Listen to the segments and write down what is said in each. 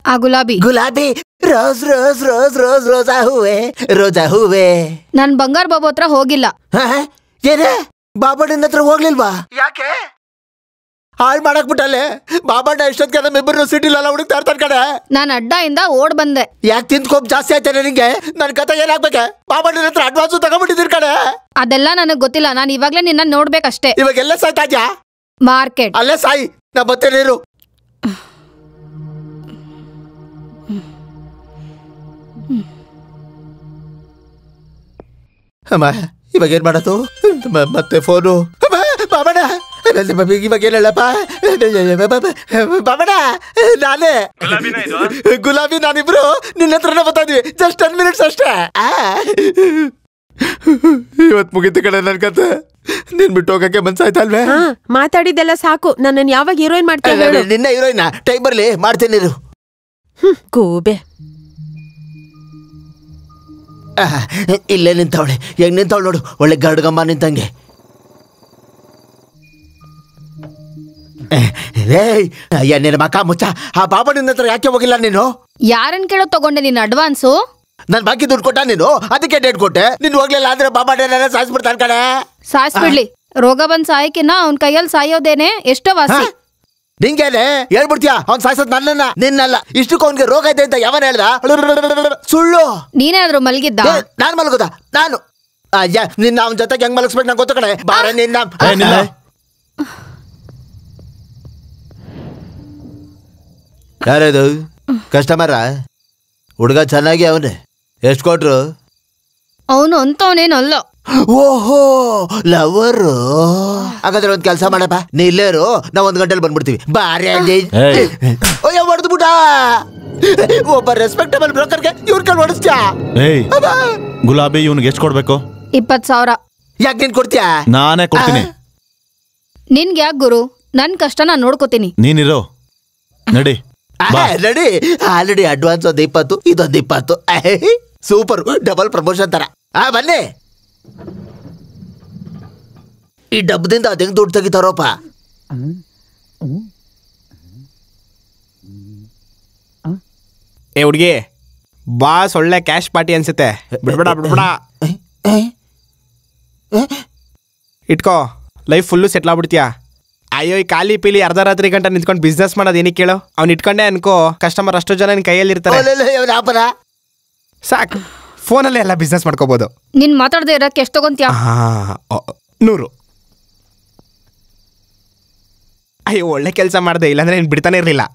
ಆ ಗುಲಾಬಿ ಗುಲಾಬಿ ರೋಸ್ ರೋಸ್ ರೋಸ್ ರೋಸ್ ರೋಜಾ ಹೂವೆ ರೋಜಾ ಹೂವೆ ನಾನ್ ಬಂಗಾರ ಬಾಬು ಹತ್ರ ಹೋಗಿಲ್ಲ ಹ? ಏನೇ ಬಾಬಣ್ಣನ ಹತ್ರ ಹೋಗ್ಲಿಲ್ವಾ ಯಾಕೆ ಹಾಳ್ ಮಾಡಕ್ ಬಿಟ್ಟಲ್ಲೇ ಬಾಬಣ್ಣ ಎಷ್ಟೊತ್ತಿಗೆ ನಮ್ಮ ಇಬ್ಬರು ಸಿಟಿಲೆಲ್ಲ ಹುಡುಕ್ತಾ ಇರ್ತಾರ ಕಡೆ ನಾನ್ ಅಡ್ಡ ಇಂದ ಓಡ್ ಬಂದೆ ಯಾಕೆ ತಿಂದ್ ಕೋಪ್ ಜಾಸ್ತಿ ಆಯ್ತಾನೆ ನಿಂಗೆ ನನ್ ಕತೆ ಏನಾಗ್ಬೇಕೆ ಬಾಬಣ್ಣನ ಹತ್ರ ಅಡ್ವಾನ್ಸ್ ತಗೊಂಡ್ಬಿಟ್ಟಿದ್ದೀರ್ ಕಡೆ ಅದೆಲ್ಲ ನನಗ್ ಗೊತ್ತಿಲ್ಲ ನಾನ್ ಇವಾಗ್ಲೇ ನಿನ್ನ ನೋಡ್ಬೇಕಷ್ಟೇ ಇವಾಗ ಎಲ್ಲ ಸಾಯ್ತಾ ಇದ್ಯಾ ಮಾರ್ಕೆಟ್ ಅಲ್ಲೇ ಸಾಯಿ ನಾ ಬರ್ತೇನೆ ಇರು ಅಮ್ಮ ಇವಾಗ ಏನ್ ಮಾಡೋದು ಮ- ಮತ್ತೆ ಫೋನು ಅಮ್ಮ, ಬಾಬಣ್ಣ ಇವಾಗ ಏನ್ ಹೇಳಪ್ಪ ಬಾಬಣ್ಣ ನಾನೇ ಗುಲಾಬಿ ನಾನಿಬ್ರು ನಿನ್ನ ಹತ್ರನೇ ಬರ್ತಾ ಇದ್ವಿ ಜಸ್ಟ್ ಟೆನ್ ಮಿನಿಟ್ಸ್ ಅಷ್ಟೇ ಆ. ಇವತ್ ಮುಗಿತು ಕಡೆ ನನ್ ಕತೆ ನಿನ್ ಬಿಟ್ಟು ಹೋಗಕ್ಕೆ ಮನ್ಸಾಯ್ತಾ ಅಲ್ವೇ ಹಾ ಮಾತಾಡಿದ್ದೆಲ್ಲ ಸಾಕು ನನ್ನನ್ ಯಾವಾಗ ಹೀರೋಯಿನ್ ಮಾಡ್ತೀನಿ ಹೇಳು ನಿನ್ನ ಹೀರೋಯಿನ್ ಟೈಮ್ ಬರ್ಲಿ ಮಾಡ್ತೀನಿ ಇರು ಹ್ಮ್, ಗೂಬೆ ಆಹ್, ಇಲ್ಲೇ ನಿಂತವಳೆ ಹೆಂಗ್ ನಿಂತವಳು ನೋಡು ಒಳ್ಳೆ ಗರ್ಡ್ಗಮ್ಮ ನಿಂತಂಗೆ ಏಯ್ ಅಯ್ಯ ನಿನ್ನ ಮಕ ಮುಚ್ಚ ಆ ಬಾಬಾ ನಿನ್ನ ಹತ್ರ ಯಾಕೆ ಹೋಗಿಲ್ಲ ನೀನು ಯಾರನ್ ಕೇಳೋ ತಗೊಂಡೆ ನಿನ್ ಅಡ್ವಾನ್ಸು ನನ್ ಬಾಕಿ ದುಡ್ಡು ಕೊಟ್ಟ ನೀನು ಅದಕ್ಕೆ ಡೇಟ್ ಕೊಟ್ಟೆ ನೀನ್ ಹೋಗ್ಲಿಲ್ಲ ಅಂದ್ರೆ ಬಾಬಾ ಡೇನ ಸಾಯಿಸ್ಬಿಡ್ತಾನೆ ಕಡೆ ಸಾಯಿಸ್ಬಿಡ್ಲಿ ರೋಗ ಬಂದ್ ಸಾಯಕಿನ ಅವ್ನ್ ಕೈಯಲ್ಲಿ ಸಾಯೋದೇನೆ ಎಷ್ಟೋ ವಾಸಿ ನಿಂಗೇನೆ ಹೇಳ್ಬಿಡ್ತೀಯ ಅವ್ನ್ ಸಾಯ್ಸೋದ್ ನನ್ನನ್ನ ನಿನ್ನಲ್ಲ ಇಷ್ಟಕ್ಕೂ ಅವ್ನಿಗೆ ರೋಗ ಐತೆ ಅಂತ ಯಾವನ್ ಹೇಳ್ದ ಸುಳ್ಳು ನೀನೇನಾದ್ರೂ ಮಲ್ಗಿದ್ದ ಏ, ನಾನ್ ಮಲಗೋದ ನಾನು ಅಯ್ಯ ನಿನ್ನ ಅವನ ಜೊತೆಗೆ ಹೆಂಗ್ ಮಲಗಿಸ್ಬೇಕು ನಂಗೆ ಗೊತ್ತು ಕಡೆ ಬಾರ ನಿನ್ನ ಏ, ನಿಲ್ಲ. ಯಾರದು ಕಸ್ಟಮರ ಹುಡುಗ ಚೆನ್ನಾಗಿ ಅವನೇ ಎಷ್ಟು ಕೊಟ್ರು ಅವನು ಅಂತವನೇನಲ್ಲ ಓಹೋ ಲವರು ಹಾಗಾದ್ರೆ ಒಂದ್ ಕೆಲಸ ಮಾಡಪ್ಪ ನೀ ಇಲ್ಲೇ ಇರು ನಾವ್ ಒಂದ್ ಗಂಟೆಲಿ ಬಂದ್ಬಿಡ್ತೀವಿ ಬಾರಿ ಅಲ್ಲಿ ಏಯ್. ಅಯ್ಯೋ ಹೊಡೆದು ಬಿಟ್ಟ ಒಬ್ಬ ರೆಸ್ಪೆಕ್ಟಬಲ್ ಬ್ರೋಕರ್ಗೆ ಇವ್ರ ಕೈ ಹೊಡಿಸ್ತ್ಯಾ ಏಯ್ ಗುಲಾಬಿ ಇವ್ನಿಗೆ ಎಷ್ಟು ಕೊಡ್ಬೇಕು ಇಪ್ಪತ್ ಸಾವಿರ ಯಾಕೆ ನೀನ್ ಕೊಡ್ತೀಯಾ ನಾನೇ ಕೊಡ್ತೀನಿ ನಿನ್ಗೆ ಯಾಕೆ ಗುರು ನನ್ ಕಷ್ಟ ನಾನ್ ನೋಡ್ಕೋತೀನಿ ನೀನಿರೋ ನಡಿ ಬಾ ರೆಡಿ ಆಲ್ರೆಡಿ ಅಡ್ವಾನ್ಸ್ ಒಂದ್ ಇಪ್ಪತ್ತು ಇದೊಂದ್ ಇಪ್ಪತ್ತು ಸೂಪರ್ ಡಬಲ್ ಪ್ರಮೋಷನ್ ತರ ಆ ಬನ್ನಿ ಈ ಡಬ್ಬದಿಂದ ಅದ್ ಹೆಂಗ್ ದುಡ್ಡು ತೆಗಿತಾರೋಪ ಏ ಹುಡ್ಗಿ ಬಾಸ್ ಒಳ್ಳೆ ಕ್ಯಾಶ್ ಪಾರ್ಟಿ ಅನ್ಸುತ್ತೆ ಬಿಡ್ಬೇಡ ಬಿಡ್ಬೇಡ ಇಟ್ಕೋ ಲೈಫ್ ಫುಲ್ಲು ಸೆಟ್ಲ್ ಆಗ್ಬಿಡ್ತೀಯಾ ಅಯ್ಯೋ ಈ ಖಾಲಿ ಪೀಲಿ ಅರ್ಧ ರಾತ್ರಿ ಗಂಟೆ ನಿಂತ್ಕೊಂಡು ಬಿಸ್ನೆಸ್ ಮಾಡೋದು ಏನಕ್ಕೆ ಕೇಳು ಅವ್ನು ಇಟ್ಕೊಂಡೆ ಅನ್ಕೋ ಕಸ್ಟಮರ್ ಅಷ್ಟು ಜನ ನಿನ್ ಕೈಯಲ್ಲಿ ಇರ್ತಾರೆ ವ್ಯಾಪಾರ ಸಾಕು ಫೋನಲ್ಲೇ ಎಲ್ಲ ಬಿಸ್ನೆಸ್ ಮಾಡ್ಕೋಬೋದು ನಿನ್ ಮಾತಾಡದೆ ಇರಕ್ಕೆ ಎಷ್ಟು ತಗೊಂತ್ಯಾ ಹಾ ನೂರು ಅಯ್ಯೋ ಒಳ್ಳೆ ಕೆಲಸ ಮಾಡಿದೆ ಇಲ್ಲಾಂದ್ರೆ ನೀನು ಬಿಡ್ತಾನೆ ಇರಲಿಲ್ಲ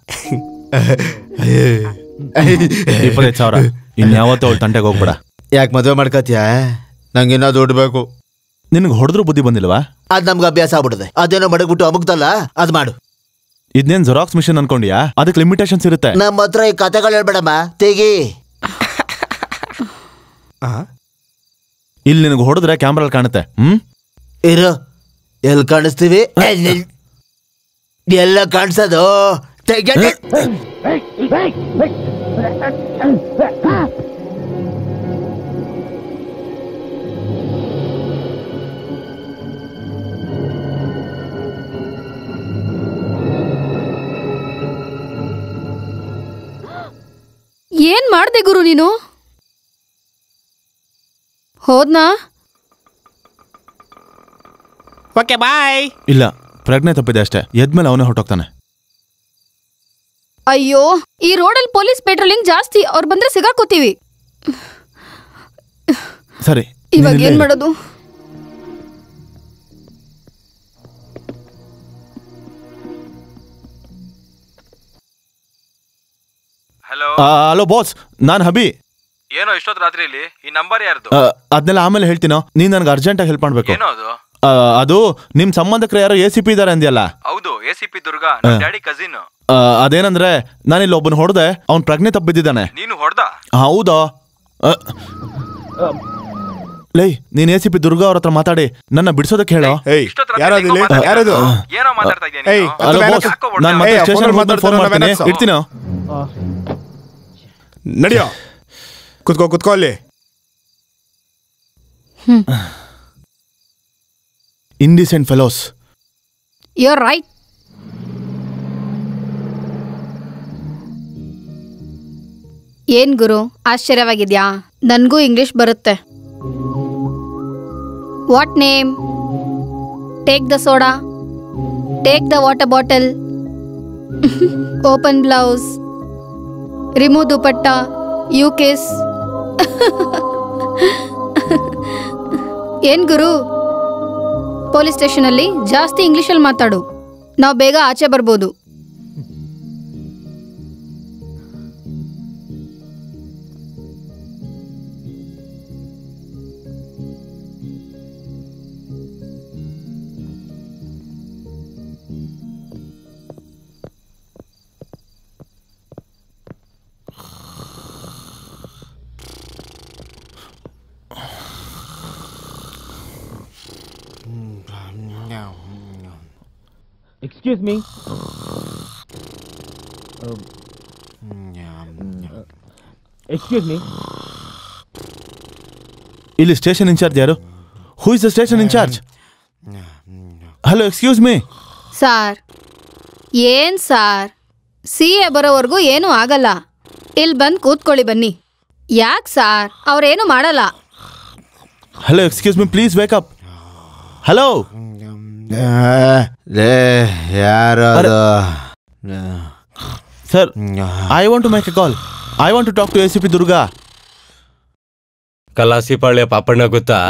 ಇಪ್ಪತ್ತೈದು ಸಾವಿರ ಇನ್ಯಾವತ್ತೂ ಅವಳು ತಂಟೆಗೆ ಹೋಗ್ಬೇಡ ಯಾಕೆ ಮದುವೆ ಮಾಡ್ಕತ್ಯಾ ನಂಗೆ ಇನ್ನೂ ದುಡ್ಡು ಬೇಕು ನಿನಗೆ ಹೊಡೆದ್ರೂ ಬುದ್ಧಿ ಬಂದಿಲ್ವಾ ಅದ್ ನಮ್ಗೆ ಅಭ್ಯಾಸ ಆಗ್ಬಿಡುತ್ತೆ ಅದೇನೋ ಮಡಗ್ಬಿಟ್ಟು ಅಮುಕ್ತಲ್ಲ ಅದ್ ಮಾಡು ಇದನ್ನೇನ್ ಜೆರಾಕ್ಸ್ ಮಿಷನ್ ಅನ್ಕೊಂಡ್ಯಾ ಅದಕ್ಕೆ ಲಿಮಿಟೇಷನ್ಸ್ ಇರುತ್ತೆ ನಮ್ಮ ಹತ್ರ ಈ ಕತೆಗಳು ಹೇಳ್ಬೇಡಮ್ಮ ತೆಗಿ ಇಲ್ಲಿ ನಿನಗೆ ಹೊಡೆದ್ರೆ ಕ್ಯಾಮ್ರಲ್ಲಿ ಕಾಣುತ್ತೆ ಹ್ಮ್ ಇರು ಎಲ್ಲಿ ಕಾಣಿಸ್ತೀವಿ ಎಲ್ಲಿ- ಎಲ್ಲ ಕಾಣಿಸೋದು ತೆಗಿ ಏನ್ ಮಾಡ್ದೆ ಗುರು ನೀನು ಹೋದ್ನಾ ಓಕೆ ಬಾಯ್ ಇಲ್ಲ ಪ್ರಜ್ಞೆ ತಪ್ಪಿದೆ ಅಷ್ಟೇ ಎದ್ಮೇಲೆ ಅವನೇ ಹೊರಟೋಗ್ತಾನೆ ಅಯ್ಯೋ ಈ ರೋಡಲ್ಲಿ ಪೊಲೀಸ್ ಪೆಟ್ರೋಲಿಂಗ್ ಜಾಸ್ತಿ ಅವ್ರು ಬಂದ್ರೆ ಸಿಗಾಕೋತೀವಿ ಸರಿ ಇವಾಗ ನೀನ್ ಇಲ್ಲೇ ಏನ್ ಇರು. ಮಾಡೋದು ಹಲೋ ಆ, ಹಲೋ ಬಾಸ್ ನಾನು ಹಬಿ ಏನೋ ಇಷ್ಟೊತ್ತು ರಾತ್ರಿಯಲ್ಲಿ ಈ ನಂಬರ್ ಯಾರ್ದು ಆ, ಅದನ್ನೆಲ್ಲ ಆಮೇಲೆ ಹೇಳ್ತೀನೋ ನೀನ್ ನನಗೆ ಅರ್ಜೆಂಟಾಗಿ ಹೆಲ್ಪ್ ಮಾಡ್ಬೇಕು ಏನೋ ಅದು ಆ, ಅದು ನಿಮ್ ಸಂಬಂಧಕರು ಯಾರೋ ಎ ಸಿ ಪಿ ಇದಾರೆ ಅಂದ್ಯಲ್ಲ ಹೌದು ಎ ಸಿ ಪಿ ದುರ್ಗಾ ನಮ್ ಡ್ಯಾಡಿ ಕಸಿನ್ ಆ, ಅದೇನಂದ್ರೆ ನಾನಿಲ್ಲಿ ಒಬ್ಬನ ಹೊಡೆದೆ ಅವ್ನ್ ಪ್ರಜ್ಞೆ ತಪ್ಪಿದ್ದಾನೆ ನೀನು ಹೊಡ್ದ ಹೌದಾ ಆ, ಲೈ ನೀನ್ ಎ ಸಿ ಪಿ ದುರ್ಗಾ ಅವ್ರ ಹತ್ರ ಮಾತಾಡಿ ನನ್ನ ಬಿಡಿಸೋದಕ್ಕೆ ಹೇಳೋ ಏಯ್ ಇಷ್ಟೊತ್ತು ಯಾರದು ಇಲ್ಲಿ ಯಾರದು ಏನೋ ಮಾತಾಡ್ತಾ ಇದೀಯ ಏಯ್, ನೀನು? ಹಲೋ ಬೇರೆ ಬಾಸ್ ಹಾಕೋ ನಾನು ಮತ್ತೆ ಏಯ್, ಸ್ಟೇಷನ್ ಫೋನಲ್ಲಿ ಫೋನ್ ಮಾತಾಡ್ತಾರೆ, ಮಾಡ್ತೀನಿ ಬೇರೆ ಇಡ್ತೀನೋ ನಡಿಯೋ ಕುತ್ಕೋ ಕುತ್ಕೋ ಅಲ್ಲಿ ಇಂಡಿಸೆಂಟ್ ಫೆಲೋಸ್ ಯರ್ ರೈಟ್ ಏನ್ ಗುರು ಆಶ್ಚರ್ಯವಾಗಿದ್ಯಾ ನನ್ಗೂ ಇಂಗ್ಲಿಷ್ ಬರುತ್ತೆ what name take the soda take the water bottle open blouse remove dupatta you kiss ಏನ್ ಗುರು ಪೊಲೀಸ್ ಸ್ಟೇಷನಲ್ಲಿ ಜಾಸ್ತಿ ಇಂಗ್ಲಿಷಲ್ಲಿ ಮಾತಾಡು ನಾವು ಬೇಗ ಆಚೆ ಬರ್ಬೋದು ಎಕ್ಸ್ಕ್ಯೂಸ್ ಮೀ ಎಕ್ಸ್ಕ್ಯೂಸ್ ಮೀ ಇಲ್ಲಿ ಸ್ಟೇಷನ್ ಇನ್ಚಾರ್ಜ್ ಯಾರು who is the station incharge hello excuse me sir ಏನ್ ಸಾರ್ ಸಿ ಎ ಬರೋವರೆಗೂ ಏನೂ ಆಗಲ್ಲ ಇಲ್ಲಿ ಬಂದು ಕೂತ್ಕೊಳ್ಳಿ ಬನ್ನಿ ಯಾಕೆ ಸಾರ್ ಅವ್ರೇನು ಮಾಡಲ್ಲ hello excuse me please wake up hello ಲೇ ಯಾರು sir I want to make a call I want to talk to A C P Durga Kalasipalya Papanna ಗೊತ್ತಾ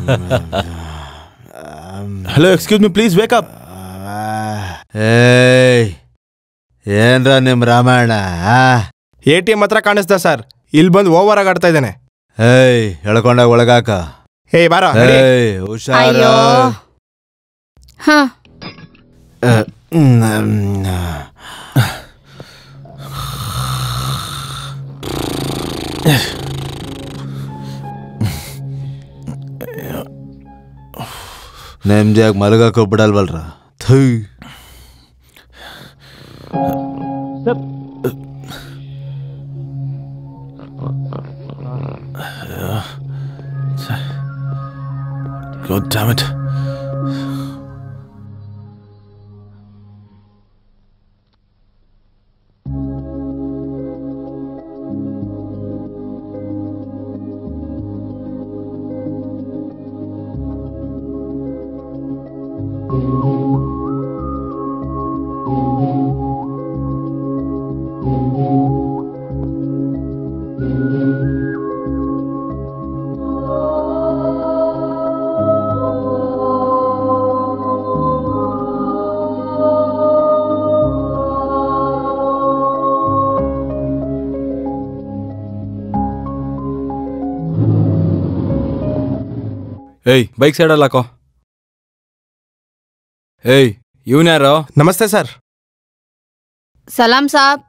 hello excuse me please wake up ಏಯ್ ಏನ್ರ ನಿಮ್ ರಾಮಾಯಣ ಆ? ಎ ಟಿ ಎಮ್ ಹತ್ರ ಕಾಣಿಸ್ದ ಸರ್ ಇಲ್ಲಿ ಬಂದು ಓವರ್ ಆಗಿ ಆಡ್ತಾ ಇದ್ದಾನೆ ಏಯ್ ಹೇಳ್ಕೊಂಡಾಗ ಒಳಗಾಕ ಏಯ್ ಬಾರ ಏಯ್ ಹುಷಾರ ಅಯ್ಯೋ ಹಾ ನೆಮ್ಮದಿಯಾಗಿ ಮಲಗಕ್ಕೆ ಬಿಡಲ್ವಲ್ರ ಥೂ ಸರ್ God damn it. ಏಯ್ ಬೈಕ್ ಸೈಡಲ್ಲಿ ಹಾಕೋ ಏಯ್ ಇವನ್ಯಾರೋ ನಮಸ್ತೆ ಸರ್ ಸಲಾಂ ಸಾಬ್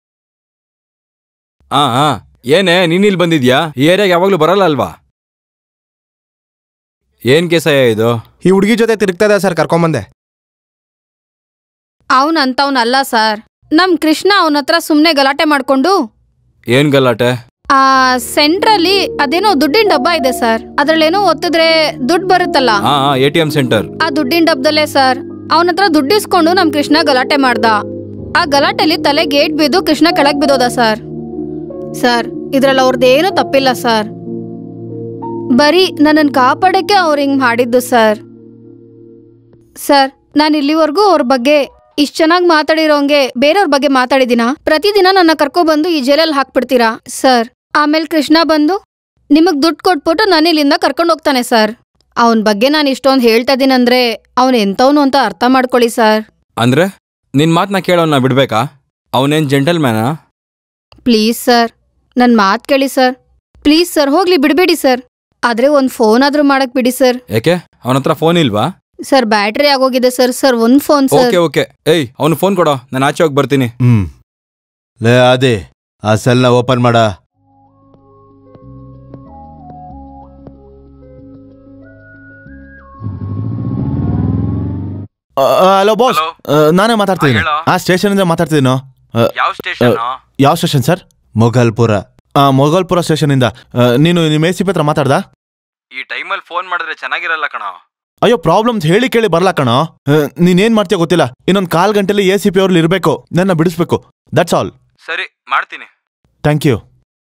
ಹಾ ಹಾ ಏನೇ ನೀನ್ ಇಲ್ಲಿ ಬಂದಿದ್ಯಾ ಈ ಏರಿಯಾಗೆ ಯಾವಾಗ್ಲೂ ಬರಲ್ಲ ಅಲ್ವಾ ಏನ್ ಕೇಸಯ್ಯ ಇದು ಈ ಹುಡುಗಿ ಜೊತೆ ತಿರುಗ್ತಾ ಇದೆ ಸರ್ ಕರ್ಕೊಂಬಂದೆ ಅವನ್ ಅಂತವ್ನಲ್ಲ ಸರ್ ನಮ್ ಕೃಷ್ಣ ಅವನ ಹತ್ರ ಸುಮ್ಮನೆ ಗಲಾಟೆ ಮಾಡ್ಕೊಂಡು ಏನ್ ಗಲಾಟೆ ಆ ಸೆಂಟ್ರಲ್ಲಿ ಅದೇನೋ ದುಡ್ಡಿನ ಡಬ್ಬ ಇದೆ ಸರ್ ಅದ್ರಲ್ಲೇನೋ ಒತ್ತಿದ್ರೆ ದುಡ್ಡು ಬರುತ್ತಲ್ಲ ಹಾ ಎ ಟಿ ಎಂ ಸೆಂಟರ್ ಆ ದುಡ್ಡಿನ ಡಬ್ಬದಲ್ಲೇ ಸರ್ ಅವನ ಹತ್ರ ದುಡ್ಡಿಸ್ಕೊಂಡು ನಮ್ ಕೃಷ್ಣ ಗಲಾಟೆ ಮಾಡ್ದ ಆ ಗಲಾಟೆಲಿ ತಲೆ ಗೇಟ್ ಬಿದ್ದು ಕೃಷ್ಣ ಕೆಳಗ್ ಬಿದ್ದೋದ ಸರ್ ಸರ್ ಇದ್ರಲ್ಲಿ ಅವ್ರದ್ದೇನು ತಪ್ಪಿಲ್ಲ ಸರ್ ಬರೀ ನನ್ನನ್ನು ಕಾಪಾಡಕ್ಕೆ ಅವ್ರು ಹಿಂಗ್ ಮಾಡಿದ್ದು ಸರ್ ಸರ್ ನಾನು ಇಲ್ಲಿವರೆಗೂ ಅವ್ರ ಬಗ್ಗೆ ಇಷ್ಟ್ ಚೆನ್ನಾಗಿ ಮಾತಾಡಿರೋಂಗೆ ಬೇರೆಯವ್ರ ಬಗ್ಗೆ ಮಾತಾಡಿದಿನ ಪ್ರತಿದಿನ ನನ್ನ ಕರ್ಕೊಬಂದು ಈ ಜೈಲಲ್ಲಿ ಹಾಕ್ಬಿಡ್ತೀರಾ ಸರ್ ಆಮೇಲೆ ಕೃಷ್ಣ ಬಂದು ನಿಮಗ್ ದುಡ್ಡು ಕೊಟ್ಬಿಟ್ಟು ನಾನು ಇಲ್ಲಿಂದ ಕರ್ಕೊಂಡು ಹೋಗ್ತಾನೆ ಸರ್ ಅವನ ಬಗ್ಗೆ ನಾನು ಇಷ್ಟೊಂದು ಹೇಳ್ತಾ ಇದೀನಂದ್ರೆ ಅವನು ಎಂಥವ್ನು ಅಂತ ಅರ್ಥ ಮಾಡ್ಕೊಳ್ಳಿ ಸರ್ ಅಂದ್ರೆ ನಿನ್ ಮಾತ್ನ ಕೇಳೋನ್ನ ಬಿಡ್ಬೇಕಾ ಅವನೇನ್ ಜೆಂಟಲ್ ಮ್ಯಾನಾ ಪ್ಲೀಸ್ ಸರ್ ನನ್ನ ಮಾತು ಕೇಳಿ ಸರ್ ಪ್ಲೀಸ್ ಸರ್ ಹೋಗ್ಲಿ ಬಿಡಬೇಡಿ ಸರ್ ಆದ್ರೆ ಒಂದು ಫೋನ್ ಆದ್ರೂ ಮಾಡಕ್ ಬಿಡಿ ಸರ್ ಯಾಕೆ ಅವನ ಹತ್ರ ಫೋನ್ ಇಲ್ವಾ ಸರ್ ಬ್ಯಾಟ್ರಿ ಆಗೋಗಿದೆ ಸರ್ ಸರ್ ಒಂದು ಫೋನ್ ಸರ್ ಓಕೆ ಓಕೆ ಏಯ್ ಅವ್ನು ಫೋನ್ ಕೊಡೋ ನಾನು ಆಚೆ ಹೋಗಿ ಬರ್ತೀನಿ ಹ್ಮ್ ಲೇ ಆದಿ ಆ ಸೆಲ್ನ ಓಪನ್ ಮಾಡ ಹಲೋ ಬಾಸ್ Hello. ನಾನೇ ಮಾತಾಡ್ತಿದ್ದೀನಿ ಹಾ, ಹೇಳು. ಆ ಸ್ಟೇಷನಿಂದ ಮಾತಾಡ್ತಿದ್ದೀನೋ ಯಾವ ಸ್ಟೇಷನ್ ಯಾವ ಸ್ಟೇಷನ್ ಸರ್ ಮೊಘಲ್ಪುರ ಮೊಘಲ್ಪುರ ಸ್ಟೇಷನಿಂದ ಆ, ನೀನು ನಿಮ್ಮ ಎ ಸಿ ಪಿ ಹತ್ರ ಮಾತಾಡ್ದಾ ಈ ಟೈಮಲ್ಲಿ ಫೋನ್ ಮಾಡಿದ್ರೆ ಚೆನ್ನಾಗಿರಲ್ಲ ಕಣ ಅಯ್ಯೋ ಪ್ರಾಬ್ಲಮ್ಸ್ ಹೇಳಿ ಕೇಳಿ ಬರ್ಲಾ ಕಣೋ ಆ, ನೀನೇನ್ ಮಾಡ್ತೀಯ ಗೊತ್ತಿಲ್ಲ ಇನ್ನೊಂದು ಕಾಲ್ ಗಂಟೆಲಿ ಎ ಸಿ ಪಿ ಅವ್ರಲ್ಲಿ ಇರಬೇಕು ನನ್ನ ಬಿಡಿಸ್ಬೇಕು ದಟ್ಸ್ ಆಲ್ ಸರಿ ಮಾಡ್ತೀನಿ ಥ್ಯಾಂಕ್ ಯು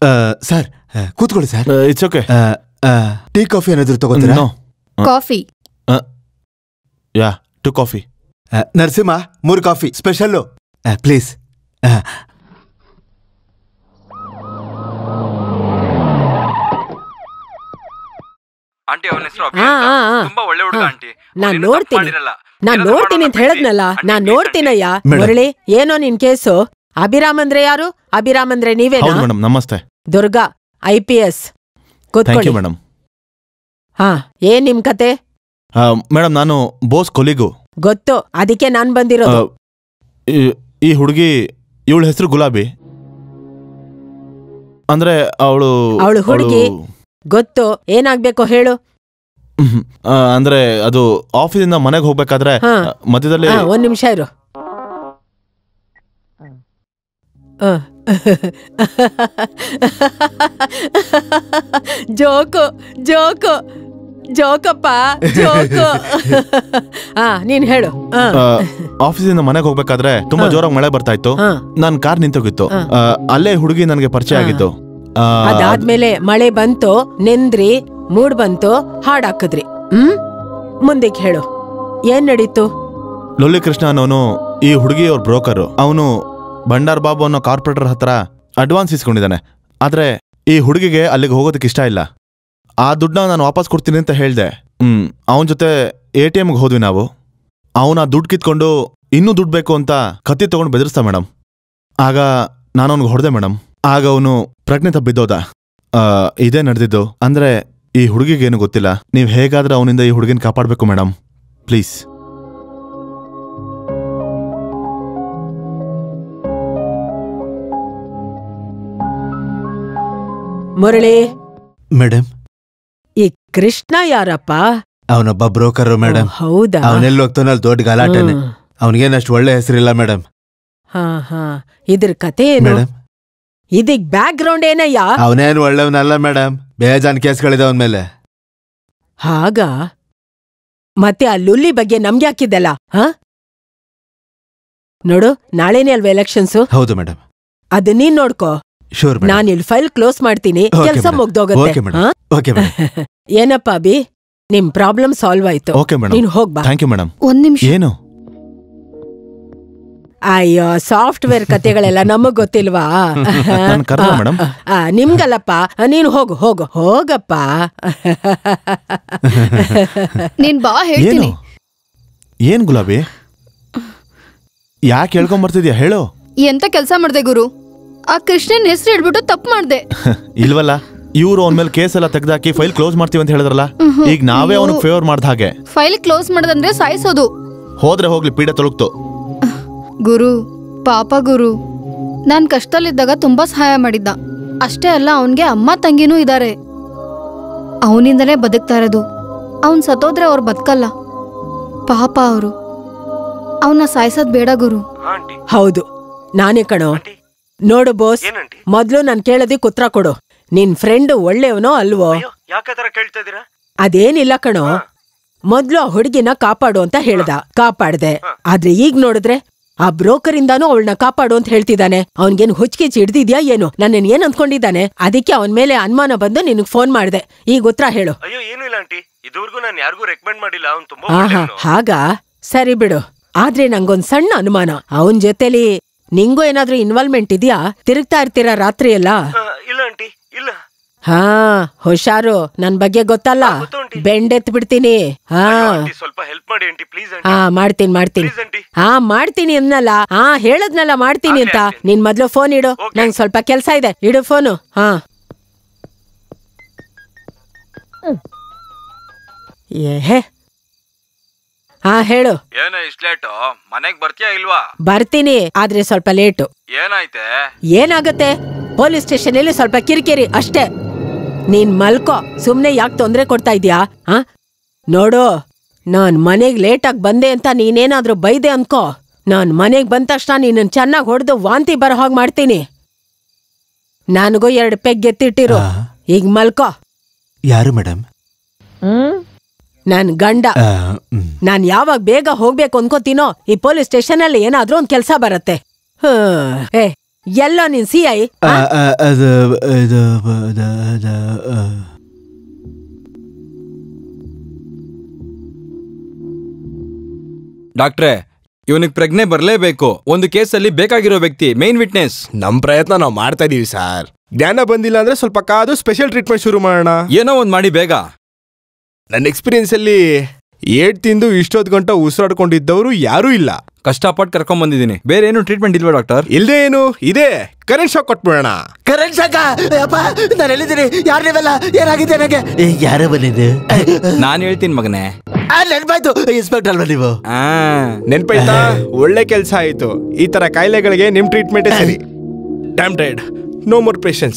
ಸರ್ ಕೂತ್ಕೊಳ್ಳಿ sir it's okay tea coffee ಏನಾದ್ರು ತಗೋತೀರಾ no coffee yeah two coffee ಆ, ನರಸಿಂಹ ಮೂರು ಕಾಫಿ ಸ್ಪೆಷಲ್ಲು ಪ್ಲೀಸ್ ಆಂಟಿ ಅವನ ಹೆಸರು ಆ, ಆ, ಆ. ತುಂಬಾ ಒಳ್ಳೆ ಹುಡುಗ ಹಾ. ಆಂಟಿ ನಾನ್ ಅವ್ನೇನು ನೋಡ್ತೀನಿ. ತಪ್ಪು ಮಾಡಿರಲ್ಲ. ನಾನ್ ಏನಾದ್ರು ನೋಡ್ತೀನಿ ಅಂತ ಮಾಡೋಣ ಹೇಳದ್ನಲ್ಲ ಆಂಟಿ, ನಾನ್ please ನೋಡ್ತೀನಯ್ಯ ಮೇಡಮ್. ಮುರಳಿ ಏನೋ ನಿನ್ ಕೇಸು ಅಭಿರಾಮ್ ಅಂದ್ರೆ ಯಾರು ಅಭಿರಾಮ್ ಅಂದ್ರೆ ಹೌದು ನೀವೇನಾ ಮೇಡಮ್ ನಮಸ್ತೆ Durga I P S thank you ಕೂತ್ಕೊಳ್ಳಿ ಮೇಡಮ್ ಹಾ ಏನ್ ನಿಮ್ ಕತೆ ಮೇಡಮ್ ನಾನು ಬೋಸ್ ಕೊಲಿಗು ಗೊತ್ತು ಅದಕ್ಕೆ ನಾನ್ ಬಂದಿರೋದು ಈ- ಈ ಹುಡುಗಿ ಇವಳ ಹೆಸರು ಗುಲಾಬಿ ಅಂದ್ರೆ ಅವಳು ಅವ್ಳು ಹುಡ್ಗಿ? ಗೊತ್ತು ಏನಾಗ್ಬೇಕು ಹೇಳು ಅಂದ್ರೆ ಅದು ಆಫೀಸಿಂದ ಮನೆಗೆ ಹೋಗ್ಬೇಕಾದ್ರೆ ಹಾ. ಆ, ಮಧ್ಯದಲ್ಲಿ ಹಾ ಒಂದ್ ನಿಮಿಷ ಇರು ಆ. ಜೋಕು ಜೋಕು ಜೋಕಪ್ಪ ಜೋಕು ಹಾ ನೀನ್ ಹೇಳು ಹಾ ಆ, ಆಫೀಸಿಂದ ಮನೆಗೆ ಹೋಗ್ಬೇಕಾದ್ರೆ ತುಂಬಾ ಹಾ. ಜೋರಾಗಿ ಮಳೆ ಬರ್ತಾ ಇತ್ತು ಹಾ ನನ್ ಕಾರ್ ನಿಂತೋಗಿತ್ತು ಹಾ. ಆ, ಅಲ್ಲೇ ಹುಡುಗಿ ನನಗೆ ಪರಿಚಯ ಹಾ. ಆಗಿತ್ತು ಆ, ಅದಾದ್ಮೇಲೆ ಮಳೆ ಬಂತು ನೆಂದ್ರಿ ಮೂಡ್ ಬಂತು ಹಾಡ್ ಹಾಕಿದ್ರಿ ಹ್ಮ್ ಮುಂದಕ್ಕೆ ಹೇಳು ಏನ್ ನಡೀತು ಲೊಲ್ಲಿ ಕೃಷ್ಣ ಅನ್ನೋನು ಈ ಹುಡುಗಿ ಅವ್ರ ಬ್ರೋಕರ್ ಅವನು ಭಂಡಾರ್ ಬಾಬು ಅನ್ನೋ ಕಾರ್ಪೊರೇಟರ್ ಹತ್ರ ಅಡ್ವಾನ್ಸ್ ಇಸ್ಕೊಂಡಿದ್ದಾನೆ ಆದ್ರೆ ಈ ಹುಡುಗಿಗೆ ಅಲ್ಲಿಗೆ ಹೋಗೋದಕ್ಕೆ ಇಷ್ಟ ಇಲ್ಲ ಆ ದುಡ್ಡನ್ನ ನಾನು ವಾಪಸ್ ಕೊಡ್ತೀನಿ ಅಂತ ಹೇಳ್ದೆ ಹ್ಮ್ ಅವನ ಜೊತೆ ಎ ಟಿ ಎಮ್ಗೆ ಹೋದ್ವಿ ನಾವು ಅವನ ದುಡ್ಡು ಕಿತ್ಕೊಂಡು ಇನ್ನೂ ದುಡ್ಡು ಬೇಕು ಅಂತ ಕತ್ತಿ ತಗೊಂಡು ಬೆದರಿಸ್ದ ಮೇಡಮ್ ಆಗ ನಾನು ಅವ್ನಿಗೆ ಹೊಡೆದೆ ಮೇಡಮ್ ಆಗ ಅವನು ಪ್ರಜ್ಞೆ ತಪ್ಪಿದ್ದೋದ ಆ, ಇದೇ ನಡೆದಿದ್ದು ಅಂದ್ರೆ ಈ ಹುಡುಗಿಗೇನು ಗೊತ್ತಿಲ್ಲ ನೀವು ಹೇಗಾದ್ರೆ ಅವನಿಂದ ಈ ಹುಡುಗಿನ ಕಾಪಾಡಬೇಕು ಮೇಡಮ್ ಪ್ಲೀಸ್ ಮುರಳಿ ಮೇಡಮ್ ಈ ಕೃಷ್ಣ ಯಾರಪ್ಪ ಅವನೊಬ್ಬ ಬ್ರೋಕರ್ ಮೇಡಮ್ ಓ, ಹೌದಾ ಅವನೆಲ್ಲಿ ಹೋಗ್ತಾನ ಅಲ್ಲಿ ದೊಡ್ಡ ಗಲಾಟೆನೆ ಹ್ಮ್. ಅವನಿಗೇನಷ್ಟು ಒಳ್ಳೆ ಹೆಸರಿಲ್ಲ ಮೇಡಮ್ ಹಾ ಹಾ ಇದ್ರ ಕತೆ ಏನು ಮೇಡಮ್ ಇದಕ್ ಬ್ಯಾಕ್ ಗ್ರೌಂಡ್ ಏನಯ್ಯ ಅವನೇನು ಒಳ್ಳೆಯವನಲ್ಲ ಮೇಡಮ್ ಬೇಜಾನ್ ಕೇಸ್ಗಳಿದೆ ಅವನ ಮೇಲೆ ಹಾಗ ಮತ್ತೆ ಆ ಲುಲ್ಲಿ ಬಗ್ಗೆ ನಮ್ಗೆ ಹಾಕಿದ್ದಲ್ಲ ಹ ನೋಡು ನಾಳೆನೇ ಅಲ್ವಾ ಎಲೆಕ್ಷನ್ಸ್ ಹೌದು ಮೇಡಮ್ ಅದ್ ನೀನ್ ನೋಡ್ಕೋ ಶೂರ್ ನಾನ್ ಇಲ್ಲಿ ಫೈಲ್ ಕ್ಲೋಸ್ ಮಾಡ್ತೀನಿ Okay, ಕೆಲ್ಸ madam. ಮುಗ್ದೋಗತ್ತೆ Okay, madam. ಹ? ಓಕೆ ಮೇಡಮ್ ಏನಪ್ಪ ಅಭಿ ನಿಮ್ ಪ್ರಾಬ್ಲಮ್ ಸಾಲ್ವ್ ಆಯ್ತು ಓಕೆ ಮೇಡಮ್ ನೀನ್ ಹೋಗ್ಬಾ ಥ್ಯಾಂಕ್ ಯು ಮೇಡಮ್ ಒಂದ್ ನಿಮಿಷ ಏನು ಅಯ್ಯೋ ಸಾಫ್ಟ್ವೇರ್ ಕತೆಗಳೆಲ್ಲ ನಮಗ್ ಗೊತ್ತಿಲ್ವಾ ನಾನ್ ಕರ್ದ ಮೇಡಮ್ ಆ, ನಿಮ್ಗಲ್ಲಪ್ಪ ನೀನು ಹೋಗು ಹೋಗು ಹೋಗಪ್ಪ ನೀನ್ ಬಾ ಏನು ಹೇಳ್ತೀನಿ ಏನ್ ಗುಲಾಬಿ ಯಾಕೆ ಹೇಳ್ಕೊಂಬರ್ತಿದ್ಯಾ ಹೇಳು ಎಂತ ಕೆಲ್ಸ ಮಾಡ್ದೆ ಗುರು ಆ ಕೃಷ್ಣನ್ ಹೆಸರು ಹೇಳ್ಬಿಟ್ಟು ತಪ್ಪು ಮಾಡ್ದೆ ಇಲ್ವಲ್ಲ ಇವ್ರು ಅವನ ಮೇಲೆ ಕೇಸ್ ಎಲ್ಲ ತೆಗ್ದಾಕಿ ಫೈಲ್ ಕ್ಲೋಸ್ ಮಾಡ್ತೀವಿ ಅಂತ ಹೇಳಿದ್ರಲ್ಲ ಈಗ ನಾವೇ ಅವನಿಗೆ ಫೇವರ್ ಮಾಡ್ದ ಹಾಗೆ ಫೈಲ್ ಕ್ಲೋಸ್ ಮಾಡೋದಂದ್ರೆ ಸಾಯಿಸೋದು ಹೋದ್ರೆ ಹೋಗ್ಲಿ ಪೀಡೆ ತೊಲಗ್ತು ಗುರು ಪಾಪ ಗುರು ನಾನ್ ಕಷ್ಟದಲ್ಲಿದ್ದಾಗ ತುಂಬಾ ಸಹಾಯ ಮಾಡಿದ್ದ ಅಷ್ಟೇ ಅಲ್ಲ ಅವನ್ಗೆ ಅಮ್ಮ ತಂಗಿನೂ ಇದ್ದಾರೆ ಅವನಿಂದಲೇ ಬದುಕ್ತಾ ಇರೋದು ಅವನ್ ಸತ್ತೋದ್ರೆ ಅವ್ರು ಬದುಕಲ್ಲ ಪಾಪ ಅವರು ಅವನ್ನ ಸಾಯ್ಸೋದ್ ಬೇಡ ಗುರು ಹೌದು ನಾನೇ ಕಣೋ ನೋಡು ಬೋಸ್ ಮೊದ್ಲು ನಾನ್ ಕೇಳೋದಿಕ್ ಉತ್ತರ ಕೊಡು ನಿನ್ ಫ್ರೆಂಡ್ ಒಳ್ಳೆಯವನೋ ಅಲ್ವೋ ಯಾಕತರ ಕೇಳ್ತಾ ಇದೀರಾ ಅದೇನಿಲ್ಲ ಕಣೋ ಮೊದ್ಲು ಆ ಹುಡುಗಿನ ಕಾಪಾಡು ಅಂತ ಹೇಳ್ದ ಕಾಪಾಡ್ದೆ ಆದ್ರೆ ಈಗ ನೋಡಿದ್ರೆ ಆ ಬ್ರೋಕರ್ ಇಂದಾನು ಅವಳನ್ನ ಕಾಪಾಡು ಅಂತ ಹೇಳ್ತಿದ್ದಾನೆ ಅವನ್ಗೇನ್ ಹುಚ್ಕಿಚ್ ಹಿಡ್ದಿದ್ಯಾ ಏನು ನನ್ನನ್ ಏನ್ ಅಂದ್ಕೊಂಡಿದ್ದಾನೆ ಅದಕ್ಕೆ ಅವನ್ ಮೇಲೆ ಅನುಮಾನ ಬಂದು ನಿನಗ್ ಫೋನ್ ಮಾಡ್ದೆ ಈಗ ಉತ್ತರ ಹೇಳು ಅಯ್ಯೋ ಏನು ಇಲ್ಲ ಆಂಟಿ ಇದುವರೆಗೂ ನಾನು ಯಾರಿಗೂ ರೆಕಮೆಂಡ್ ಮಾಡಿಲ್ಲ ಅವ್ನು ತುಂಬಾ ಆಹಾ ಒಳ್ಳೆಯವನು. ಹಾಗ ಸರಿ ಬಿಡು ಆದ್ರೆ ನಂಗೊಂದ್ ಸಣ್ಣ ಅನುಮಾನ ಅವನ್ ಜೊತೆಲಿ ನಿಂಗೂ ಏನಾದ್ರೂ ಇನ್ವಾಲ್ವ್ಮೆಂಟ್ ಇದೆಯಾ ತಿರುಗ್ತಾ ಇರ್ತೀರಾ ರಾತ್ರಿ ಎಲ್ಲ ಆ, ಇಲ್ಲ ಆಂಟಿ ಇಲ್ಲ ಹಾ ಹುಷಾರು ನನ್ ಬಗ್ಗೆ ಗೊತ್ತಲ್ಲ ಗೊತ್ತು ಆಂಟಿ. ಬೆಂಡೆತ್ ಬಿಡ್ತೀನಿ ಹಾ ಅಯ್ಯೋ, ಆಂಟಿ ಸ್ವಲ್ಪ ಹೆಲ್ಪ್ ಮಾಡಿ ಆಂಟಿ ಪ್ಲೀಸ್ ಹಾ ಆಂಟಿ ಮಾಡ್ತೀನಿ ಮಾಡ್ತೀನಿ ಪ್ಲೀಸ್ ಆಂಟಿ ಹಾ ಮಾಡ್ತೀನಿ ಅನ್ನಲ್ಲ ಹಾ ಹೇಳದ್ನಲ್ಲ ಮಾಡ್ತೀನಿ ಆಗ್ಲಿ, ಅಂತ ಆಗ್ಲಿ. ನಿನ್ ಮೊದ್ಲು ಫೋನ್ ಇಡು Okay. ನಂಗ್ ಸ್ವಲ್ಪ ಕೆಲ್ಸ ಇದೆ ಇಡು ಫೋನು ಹಾ ಏಹೆ ಹಾ ಹೇಳು ಏನ ಇಷ್ಟ ಲೇಟು ಮನೆಗ್ ಬರ್ತೀಯಾ ಇಲ್ವಾ ಬರ್ತೀನಿ ಆದ್ರೆ ಸ್ವಲ್ಪ ಲೇಟು ಏನಾಯ್ತೆ ಏನಾಗತ್ತೆ ಪೊಲೀಸ್ ಸ್ಟೇಷನ್ ಅಲ್ಲಿ ಸ್ವಲ್ಪ ಕಿರಿಕಿರಿ ಅಷ್ಟೇ ನೀನ್ ಮಲ್ಕೋ ಸುಮ್ನೆ ಯಾಕೆ ತೊಂದ್ರೆ ಕೊಡ್ತಾ ಇದ್ಯಾ ಆ ನೋಡು ನಾನ್ ಮನೆಗ್ ಲೇಟಾಗಿ ಬಂದೆ ಅಂತ ನೀನೇನಾದ್ರೂ ಬೈದೆ ಅನ್ಕೋ ನಾನ್ ಮನೆಗ್ ಬಂದ ತಕ್ಷಣ ನೀನನ್ ಚೆನ್ನಾಗ್ ಹೊಡೆದು ವಾಂತಿ ಬರೋ ಹಾಗೆ ಮಾಡ್ತೀನಿ ನನಗೂ ಎರಡು ಪೆಗ್ ಎತ್ತಿಟ್ಟಿರು ಆ. ಈಗ ಮಲ್ಕೋ ಯಾರು ಮೇಡಮ್ ನನ್ ಗಂಡ ನಾನ್ ಯಾವಾಗ ಬೇಗ ಹೋಗ್ಬೇಕು ಅನ್ಕೋತೀನೋ ಈ ಪೊಲೀಸ್ ಸ್ಟೇಷನ್ ಅಲ್ಲಿ ಏನಾದ್ರೂ ಒಂದ್ ಕೆಲ್ಸ ಬರತ್ತೆ ಹ್ಮ್. ಏ ಎಲ್ಲೋ ನಿನ್ ಸಿ ಐ ಅದು ಇದು ಅದು ಅದು ಡಾಕ್ಟ್ರೆ ಇವನಿಗೆ ಪ್ರಜ್ಞೆ ಬರಲೇಬೇಕು ಒಂದು ಕೇಸಲ್ಲಿ ಬೇಕಾಗಿರೋ ವ್ಯಕ್ತಿ ಮೇನ್ ವಿಟ್ನೆಸ್ ನಮ್ ಪ್ರಯತ್ನ ನಾವು ಮಾಡ್ತಾ ಇದೀವಿ ಸರ್ ಜ್ಞಾನ ಬಂದಿಲ್ಲ ಅಂದ್ರೆ ಸ್ವಲ್ಪ ಕಾದು ಸ್ಪೆಷಲ್ ಟ್ರೀಟ್ಮೆಂಟ್ ಶುರು ಮಾಡೋಣ ಏನೋ ಒಂದ್ ಮಾಡಿ ಬೇಗ ನನ್ನ ಎಕ್ಸ್ಪೀರಿಯನ್ಸ್ ಅಲ್ಲಿ ಏಟ್ ತಿಂದು ಇಷ್ಟೊತ್ತು ಗಂಟ ಉಸಿರಾಡ್ಕೊಂಡಿದ್ದವರು ಯಾರೂ ಇಲ್ಲ ಕಷ್ಟಪಟ್ಟು ಕರ್ಕೊಂಡ್ ಬಂದಿದ್ದೀನಿ ಬೇರೆ ಏನು ಟ್ರೀಟ್ಮೆಂಟ್ ಇಲ್ವಾ ಡಾಕ್ಟರ್ ಇಲ್ದೇ ಏನು ಇದೆ ಕರೆಂಟ್ ಶಾಕ್ ಕೊಟ್ಬಿಡೋಣ ಕರೆಂಟ್ ಶಾಕ ಅಪ್ಪ ನಾನು ಎಲ್ಲಿದ್ದೀನಿ ಯಾರು ನೀವೆಲ್ಲ ಏನಾಗಿದೆ ನನಗೆ ಯಾರು ಬಂದಿದ್ದು ನಾನ್ ಹೇಳ್ತೀನಿ ಮಗನೇ ಆ, ನೆನ್ಪಾಯ್ತು ಇನ್ಸ್ಪೆಕ್ಟರ್ ಅಲ್ವಾ ನೀವು ಆ ನೆನ್ಪಾಯ್ತಾ ಒಳ್ಳೆ ಕೆಲಸ ಆಯ್ತು ಈ ತರ ಕಾಯಿಲೆಗಳಿಗೆ ನಿಮ್ ಟ್ರೀಟ್ಮೆಂಟ್ ಸರಿ damn died no more patience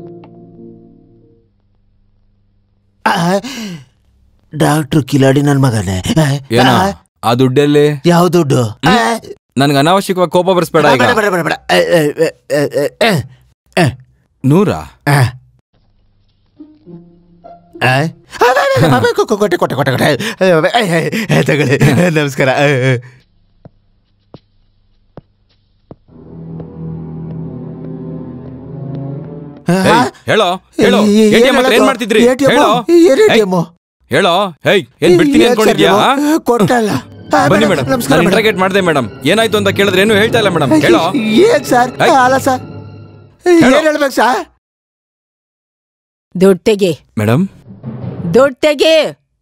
doctor ಕಿಲಾಡಿ ನನ್ ಮಗನೇ ಏನೋ ಆ ದುಡ್ಡಲ್ಲಿ ಯಾವ ದುಡ್ಡು ಆ, ನನ್ಗೆ ಅನಾವಶ್ಯಕವಾಗಿ ಕೋಪ ಬರ್ಸ್ಬೇಡ ಈಗ ಬೇಡ, ಬೇಡ, ಬೇಡ, ಬೇಡ. ಆ, ಆ, ಆ, ಆ, ಆ, ನೂರಾ ಆ. ಆ? ಆ, ಬೇಡ, ಬೇಡ, ಬೇಡ, ಕೊ- ಕೊ- ಕೊಟ್ಟೆ ಕೊಟ್ಟೆ ಕೊಟ್ಟೆ ಕೊಟ್ಟೆ ಆ, ಆ, ಆ, ಆ, ತಗೊಳ್ಳಿ ನಮಸ್ಕಾರ ಆ, ಆ. ಹೇಯ್, ಹೇಳೋ ಹೇಳೋ ಏ- ಏನ್ ATM ಹತ್ರ ಏನ್ ಹೇಳೋದು? ಮಾಡ್ತಿದ್ರಿ ATM? ಹೇಳೋ ಏನ್ ಹೇಯ್, ATM? ಹೇಳೋ ಹೇಯ್ ಏನ್ ಬಿಡ್ತೀನಿ ಏನ್ ಸರ್ ಅನ್ಕೊಂಡಿದ್ಯಾ ನೀವು? ಆ? ಕೊಟ್ಟಲ್ಲ ಆ, ಬನ್ನಿ ಮೇಡಮ್, ಮೇಡಮ್ ನಮಸ್ಕಾರ ನಾನು ಮೇಡಮ್. ಇಂಟ್ರಾಗೇಟ್ ಮಾಡಿದೆ ಮೇಡಮ್ ಏನಾಯ್ತು ಅಂತ ಕೇಳಿದ್ರೆ ಏನು ಹೇಳ್ತಾ ಇಲ್ಲ ಮೇಡಮ್ ಹೇಳೋ ಏನ್ ಸರ್ ಏಯ್. ಅಲ್ಲ ಸರ್ ಹೇಳು. ಏನ್ ಹೇಳ್ಬೇಕು ಸರ್ ದುಡ್ಡು ತೆಗಿ ಮೇಡಮ್ ದುಡ್ಡು ತೆಗಿ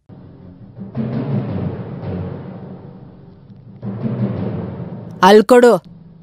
ಅಲ್ಲಿ ಕೊಡು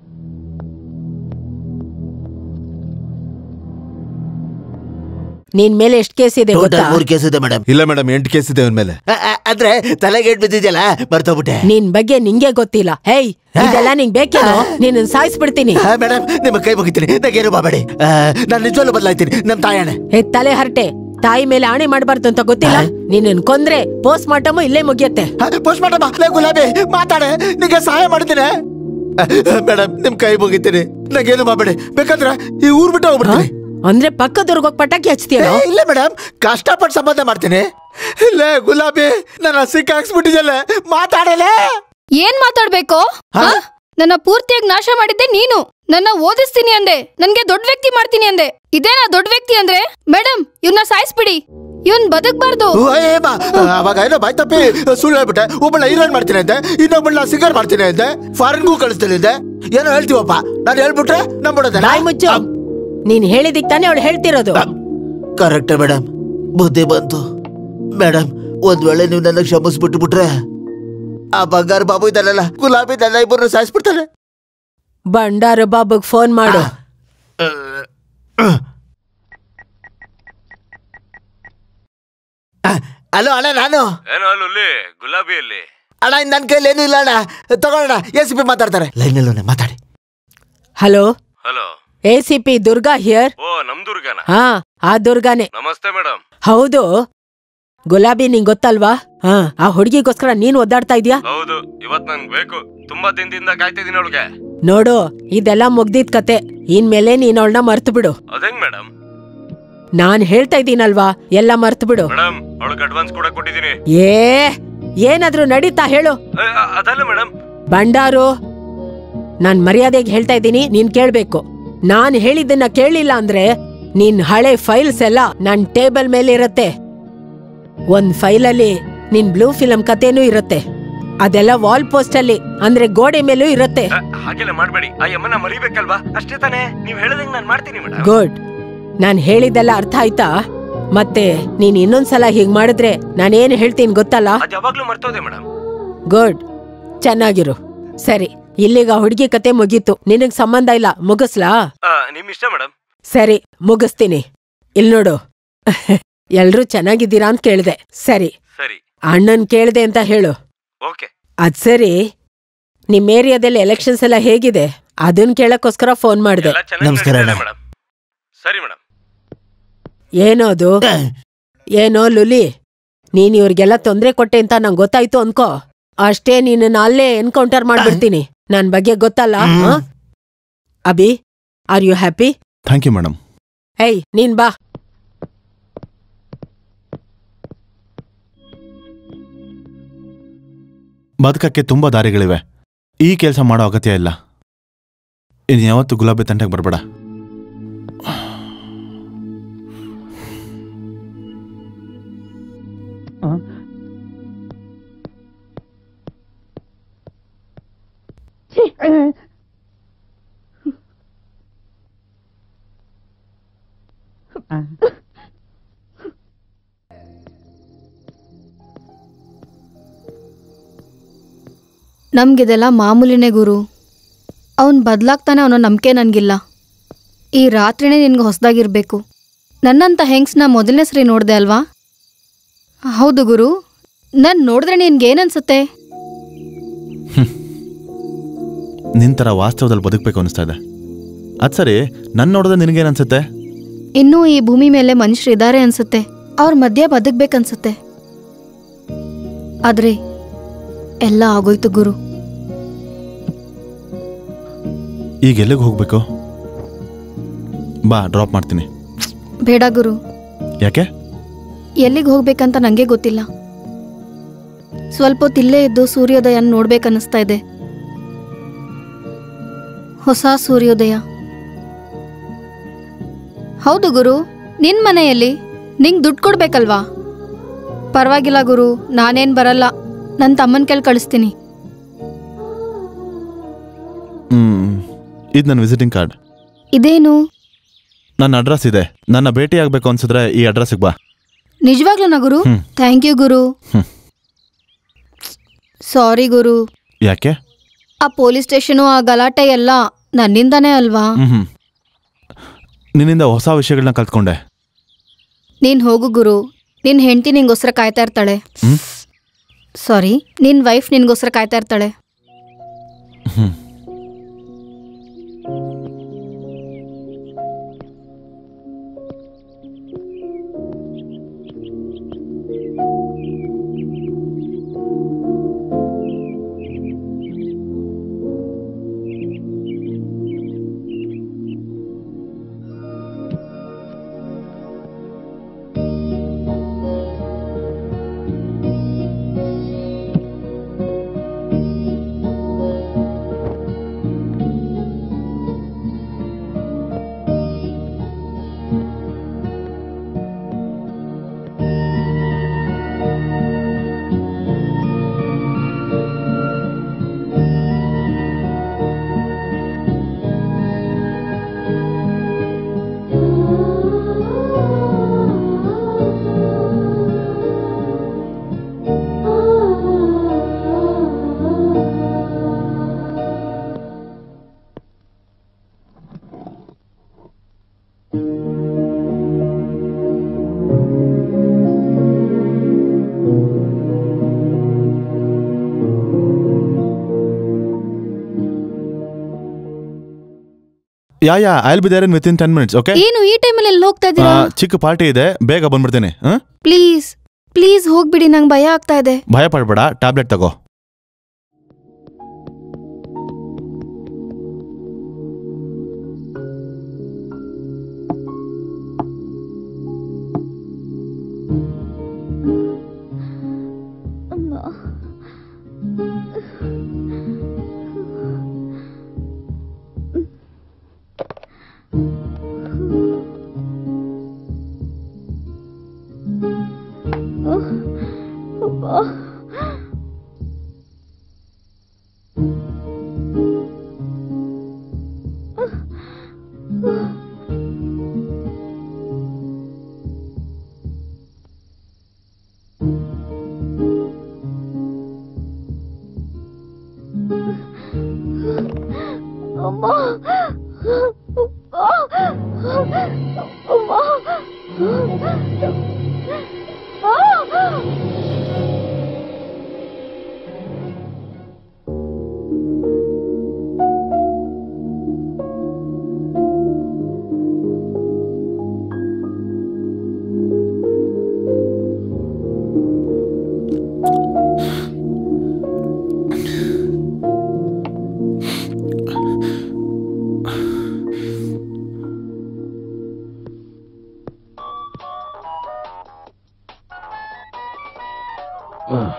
ನಿನ್ ಮೇಲೆ ಎಷ್ಟು ಕೇಸ್ ಇದೆ ಗೊತ್ತಾ ಟೋಟಲ್ ಮೂರ್ ಕೇಸ್ ಇದೆ ಮೇಡಮ್ ಇಲ್ಲ ಮೇಡಮ್ ಎಂಟು ಕೇಸ್ ಇದೆ ಅವನ ಮೇಲೆ ಅಂದ್ರೆ ತಲೆಗೆ ಏಟ್ ಬಿದ್ದಿದ್ಯಲ್ಲ ಬರ್ತೋಗ್ಬಿಟ್ಟೆ ನಿನ್ ಬಗ್ಗೆ ನಿಂಗೆ ಗೊತ್ತಿಲ್ಲ ಹೇಯ್ ಇದೆಲ್ಲ ನಿಂಗ್ ಬೇಕೇನೋ ನಿನ್ನ ಸಾಯಿಸ್ಬಿಡ್ತೀನಿ ಮೇಡಮ್ ನಿಮ್ಮ ಕೈ ಮುಗಿತೀನಿ ನಂಗೇನು ಬಾಬೇಡಿ ನಾನು ನಿಜವಲ್ಲೂ ಬದಲಾಯ್ತೀನಿ ನಮ್ ತಾಯಣೆ ಹೇ ತಲೆ ಹರಟೆ ತಾಯಿ ಮೇಲೆ ಆಣೆ ಮಾಡ್ಬಾರ್ದು ಅಂತ ಗೊತ್ತಿಲ್ಲ ನಿನ್ನ ಕೊಂದ್ರೆ ಪೋಸ್ಟ್ ಮಾರ್ಟಮ್ ಇಲ್ಲೇ ಮುಗಿಯತ್ತೆ ಪೋಸ್ಟ್ ಮಾಡಮ್ಮ ಲೇ ಗುಲಾಬಿ ಮಾತಾಡೆ ನಿಂಗೆ ಸಹಾಯ ಮಾಡ್ತೀನಿ ಮೇಡಮ್ ನಿಮ್ ಕೈ ಮುಗಿತೀನಿ ನಂಗೇನು ಮಾಡಬೇಡಿ ಬೇಕಾದ್ರೆ ಈ ಊರ್ ಬಿಟ್ಟು ಹೋಗ್ಬಿಡ್ತೀನಿ ಅಂದ್ರೆ ಪಕ್ಕದವ್ರಿಗೆ ಹೋಗಿ ಪಟಾಕಿ ಹಚ್ತೀಯೋ ಏ, ಇಲ್ಲ ಮೇಡಮ್ ಕಷ್ಟಪಟ್ಟು ಸಂಬಂಧ ಮಾಡ್ತೀನಿ ಲೇ ಗುಲಾಬಿ ನನ್ನ ಸಿಕ್ಕಾಕ್ಸ್ಬಿಟ್ಟಿದ್ದಲ್ಲ ಮಾತಾಡಲೇ ಏನ್ ಮಾತಾಡ್ಬೇಕು ಹಾ? ಆ? ನನ್ನ ಪೂರ್ತಿಯಾಗಿ ನಾಶ ಮಾಡಿದ್ದೆ ನೀನು ನನ್ನ ಓದಿಸ್ತೀನಿ ಅಂದೆ ನನ್ಗೆ ದೊಡ್ಡ ವ್ಯಕ್ತಿ ಮಾಡ್ತೀನಿ ಅಂದೆ ಇದೇನಾ ದೊಡ್ಡ ವ್ಯಕ್ತಿ ಅಂದ್ರೆ ಮೇಡಮ್ ಇವ್ನ ಸಾಯಿಸ್ಬಿಡಿ ಇವನ್ ಬದುಕ್ಬಾರ್ದು ಓ, ಏ ಬಾ ಅವಾಗ ಏನೋ ಬಾಯ್ ತಪ್ಪಿ ಸುಳ್ಳು ಹೇಳ್ಬಿಟ್ಟೆ ಒಬ್ಬಳ ಹೀರೋಯಿನ್ ಮಾಡ್ತೀನಿ ಅಂತೆ ಇನ್ನೊಬ್ಬಳ ಸಿಂಗರ್ ಮಾಡ್ತೀನಿ ಅಂತೆ ಫಾರಿನ್ಗೂ ಕಳಿಸ್ತೀನಿ ಅಂತೆ ಏನೋ ಹೇಳ್ತೀವಪ್ಪ ನಾನು ಹೇಳ್ಬಿಟ್ರೆ ನಂಬಿಡೋದ ಬಾಯ್ ಮುಚ್ಚು ನೀನ್ ಹೇಳಿದಿಕ್ ತಾನೇ ಅವಳು ಹೇಳ್ತಿರೋದು ಕರೆಕ್ಟ್ ಮೇಡಮ್ ಬುದ್ಧಿ ಬಂತು ಮೇಡಮ್ ಒಂದ್ ವೇಳೆ ನೀವು ನನ್ನ ಕ್ಷಮಿಸ್ಬಿಟ್ಟು ಬಿಟ್ರೆ ಆ ಬಂಗಾರ ಬಾಬು ಇದ್ದಾನಲ್ಲ ಗುಲಾಬಿ ನನ್ನ ಇಬ್ಬರನ್ನು ಸಾಯಿಸ್ಬಿಡ್ತಾನೆ ಬಂಡಾರ ಬಾಬುಗ್ ಫೋನ್ ಮಾಡು ಅಲೋ ಅಣ್ಣ ನಾನು ಏನೋ ಅಲ್ಲಿ ಗುಲಾಬಿಯಲ್ಲಿ ಅಣ್ಣ ಇನ್ ನನ್ನ ಕೈಲಿ ಏನೂ ಇಲ್ಲ ಅಣ್ಣ ತಗೊಳ್ಳೋಣ ಎ ಸಿ ಪಿ ಮಾತಾಡ್ತಾರೆ ಲೈನಲ್ಲೇ ಮಾತಾಡಿ hello hello A C P Durga here ಓ ನಮ್ ದುರ್ಗನ ಹಾ ಆ ದುರ್ಗಾನೆ ನಮಸ್ತೆ ಮೇಡಮ್ ಹೌದು ಗುಲಾಬಿ ನಿಂಗ್ ಗೊತ್ತಲ್ವಾ ಹಾ ಆ ಹುಡುಗಿಗೋಸ್ಕರ ನೀನ್ ಒದ್ದಾಡ್ತಾ ಇದೀಯಾ ಹೌದು ಇವತ್ ನಂಗ್ ಬೇಕು ತುಂಬಾ ದಿನದಿಂದ ಕಾಯ್ತಿದ್ದೀನಿ ಅವಳಿಗೆ ನೋಡು ಇದೆಲ್ಲ ಮುಗ್ದಿದ್ ಕತೆ ಇನ್ಮೇಲೆ ನೀನ್ ಅವಳನ್ನ ಮರ್ತು ಬಿಡು ಅದೇಂಗ್ ಮೇಡಮ್ ನಾನ್ ಹೇಳ್ತಾ ಇದ್ದೀನಲ್ವಾ ಎಲ್ಲ ಮರ್ತು ಬಿಡು ಮೇಡಮ್ ಅವಳಿಗೆ ಅಡ್ವಾನ್ಸ್ ಕೂಡ ಕೊಟ್ಟಿದ್ದೀನಿ ಏ ಏನಾದ್ರೂ ನಡೀತಾ ಹೇಳು ಅ, ಅ, ಅದಲ್ಲ ಮೇಡಮ್ ಬಂಡಾರು ನಾನ್ ಮರ್ಯಾದೆಗೆ ಹೇಳ್ತಾ ಇದ್ದೀನಿ ನೀನ್ ಕೇಳ್ಬೇಕು ನಾನ್ ಹೇಳಿದ್ದನ್ನ ಕೇಳಿಲ್ಲ ಅಂದ್ರೆ ನಿನ್ ಹಳೆ ಫೈಲ್ಸ್ ಎಲ್ಲ ನನ್ ಟೇಬಲ್ ಮೇಲೆ ಇರತ್ತೆ ಒಂದ್ ಫೈಲಲ್ಲಿ ನಿನ್ ಬ್ಲೂ ಫಿಲಂ ಕಥೆನೂ ಇರತ್ತೆ ಅದೆಲ್ಲ ವಾಲ್ ಪೋಸ್ಟ್ ಅಲ್ಲಿ ಅಂದ್ರೆ ಗೋಡೆ ಮೇಲೂ ಇರತ್ತೆ ಅ, ಹಾಗೆಲ್ಲ ಮಾಡ್ಬೇಡಿ ಆ ಯಮ್ಮನ ಮರಿಬೇಕಲ್ವಾ ಅಷ್ಟೇ ತಾನೇ ನೀವ್ ಹೇಳದಂಗ್ ನಾನ್ ಮಾಡ್ತೀನಿ ಮೇಡಮ್ ಗುಡ್ ನಾನ್ ಹೇಳಿದ್ದೆಲ್ಲ ಅರ್ಥ ಆಯ್ತಾ ಮತ್ತೆ ನೀನ್ ಇನ್ನೊಂದ್ಸಲ ಹೀಗ್ ಮಾಡಿದ್ರೆ ನಾನೇನ್ ಹೇಳ್ತೀನಿ ಗೊತ್ತಲ್ಲ ಅದ್ ಯಾವಾಗ್ಲೂ ಮರ್ತೋದೆ ಮೇಡಮ್ ಗುಡ್ ಚೆನ್ನಾಗಿರು ಸರಿ ಇಲ್ಲಿಗ ಹುಡುಗಿ ಕತೆ ಮುಗೀತು ನಿನಗ್ ಸಂಬಂಧ ಇಲ್ಲ ಮುಗಿಸ್ಲಾ ನಿಮ್ ಇಷ್ಟ ಮೇಡಮ್ ಸರಿ ಮುಗಿಸ್ತೀನಿ ಇಲ್ ನೋಡು ಎಲ್ರೂ ಚೆನ್ನಾಗಿದ್ದೀರಾ ಅಂತ ಕೇಳ್ದೆ ಸರಿ ಸರಿ ಅಣ್ಣನ್ ಕೇಳ್ದೆ ಅಂತ ಹೇಳು ಓಕೆ ಅದ್ ಸರಿ ನಿಮ್ ಏರಿಯಾದಲ್ಲಿ ಎಲೆಕ್ಷನ್ಸ್ ಎಲ್ಲ ಹೇಗಿದೆ ಅದನ್ ಕೇಳಕ್ಕೋಸ್ಕರ ಫೋನ್ ಮಾಡ್ದೆ ಎಲ್ಲ ಚೆನ್ನಾಗಿ ನಮಸ್ಕಾರ ಅಣ್ಣ. ಮೇಡಮ್ ಸರಿ ಮೇಡಮ್ ಏನೋ ಅದು ಏನೋ ಲುಲಿ ನೀನ್ ಇವ್ರಿಗೆಲ್ಲ ತೊಂದ್ರೆ ಕೊಟ್ಟೆ ಅಂತ ನಂಗೆ ಗೊತ್ತಾಯ್ತು ಅನ್ಕೋ ಅಷ್ಟೇ ನೀನನ್ನ ಅಲ್ಲೇ ಎನ್ಕೌಂಟರ್ ಮಾಡ್ಬಿಡ್ತೀನಿ ನನ್ ಬಗ್ಗೆ ಗೊತ್ತಲ್ಲ ಆ? Abhi are you happy thank you madam hey ನೀನ್ ಬಾ ಬದುಕಕ್ಕೆ ತುಂಬ ದಾರಿಗಳಿವೆ ಈ ಕೆಲಸ ಮಾಡೋ ಅಗತ್ಯ ಇಲ್ಲ ಇನ್ನು ಯಾವತ್ತು ಗುಲಾಬಿ ತಂಟೆಗೆ ಬರಬೇಡ ನಮ್ಗಿದೆಲ್ಲ ಮಾಮೂಲಿನೇ ಗುರು ಅವನು ಬದಲಾಗ್ತಾನೆ ಅನ್ನೋ ನಂಬಿಕೆ ನನಗಿಲ್ಲ ಈ ರಾತ್ರಿನೇ ನಿನ್ಗೆ ಹೊಸದಾಗಿರ್ಬೇಕು ನನ್ನಂಥ ಹೆಂಗ್ಸ್ನ ಮೊದಲನೇ ಸರಿ ನೋಡಿದೆ ಅಲ್ವಾ ಹೌದು ಗುರು ನಾನು ನೋಡಿದ್ರೆ ನಿನ್ಗೇನನ್ಸುತ್ತೆ ನಿನ್ ಥರ ವಾಸ್ತವದಲ್ಲಿ ಬದುಕಬೇಕು ಅನಿಸ್ತಾ ಇದೆ ಅದು ಸರಿ ನನ್ನ ನೋಡಿದ್ರೆ ನಿನಗೇನು ಅನ್ಸುತ್ತೆ ಇನ್ನೂ ಈ ಭೂಮಿ ಮೇಲೆ ಮನುಷ್ಯರು ಇದ್ದಾರೆ ಅನ್ಸುತ್ತೆ ಅವ್ರ ಮಧ್ಯೆ ಬದುಕ್ಬೇಕನ್ಸುತ್ತೆ ಆದ್ರೆ ಎಲ್ಲ ಆಗೋಯ್ತು ಗುರು ಈಗ ಎಲ್ಲಿಗೆ ಹೋಗ್ಬೇಕು ಬಾ ಡ್ರಾಪ್ ಮಾಡ್ತೀನಿ ಬೇಡ ಗುರು ಯಾಕೆ ಎಲ್ಲಿಗೆ ಹೋಗ್ಬೇಕಂತ ನಂಗೆ ಗೊತ್ತಿಲ್ಲ ಸ್ವಲ್ಪ ಹೊತ್ತು ಇಲ್ಲೇ ಇದ್ದು ಸೂರ್ಯೋದಯನ ನೋಡ್ಬೇಕನ್ನಿಸ್ತಾ ಇದೆ ಹೊಸ ಸೂರ್ಯೋದಯ ಹೌದು ಗುರು ನಿನ್ ಮನೆಯಲ್ಲಿ ನಿಂಗ್ ದುಡ್ಡು ಕೊಡ್ಬೇಕಲ್ವಾ ಪರವಾಗಿಲ್ಲ ಗುರು ನಾನೇನ್ ಬರಲ್ಲ ನನ್ನ ತಮ್ಮನ ಕೆಲ್ ಕಳಿಸ್ತೀನಿ ಹ್ಮ್ ಇದು ನನ್ನ ವಿಸಿಟಿಂಗ್ ಕಾರ್ಡ್ ಇದೇನು ನನ್ನ ಅಡ್ರೆಸ್ ಇದೆ ನನ್ನ ಭೇಟಿ ಆಗಬೇಕು ಅನ್ಸಿದ್ರೆ ಈ ಅಡ್ರೆಸ್ಗೆ ಬಾ ನಿಜವಾಗ್ಲೂನಾ ಗುರು ಹ್ಮ್. ಥ್ಯಾಂಕ್ ಯು ಗುರು ಹ್ಮ್. ಸಾರಿ ಗುರು ಯಾಕೆ ಆ ಪೊಲೀಸ್ ಸ್ಟೇಷನು ಆ ಗಲಾಟೆ ಎಲ್ಲ ನನ್ನಿಂದಾನೇ ಅಲ್ವಾ ಹ್ಮ್ ನಿನ್ನಿಂದ ಹೊಸ ವಿಷಯಗಳನ್ನ ಕಲ್ತ್ಕೊಂಡೆ ನೀನ್ ಹೋಗು ಗುರು ನಿನ್ ಹೆಂಡತಿ ನಿನ್ಗೋಸ್ಕರ ಕಾಯ್ತಾ ಇರ್ತಾಳೆ ಹ್ಮ್? ಸಾರಿ ನಿನ್ ವೈಫ್ ನಿನ್ಗೋಸ್ಕರ ಕಾಯ್ತಾ ಇರ್ತಾಳೆ hmm yeah yeah I be there in within ten minutes okay ಏನು ಈ ಟೈಮಲ್ಲಿ ಎಲ್ಲಿ ಹೋಗ್ತಾ ಇದ್ದೀರಾ ಚಿಕ್ಕ ಪಾರ್ಟಿ ಇದೆ ಬೇಗ ಬಂದ್ಬಿಡ್ತೀನಿ ಹಾ ಪ್ಲೀಸ್ ಪ್ಲೀಸ್ ಹೋಗ್ಬಿಡಿ ನಂಗೆ ಭಯ ಆಗ್ತಾ ಇದೆ ಭಯ ಪಡ್ಬೇಡ ಟ್ಯಾಬ್ಲೆಟ್ ತಗೋ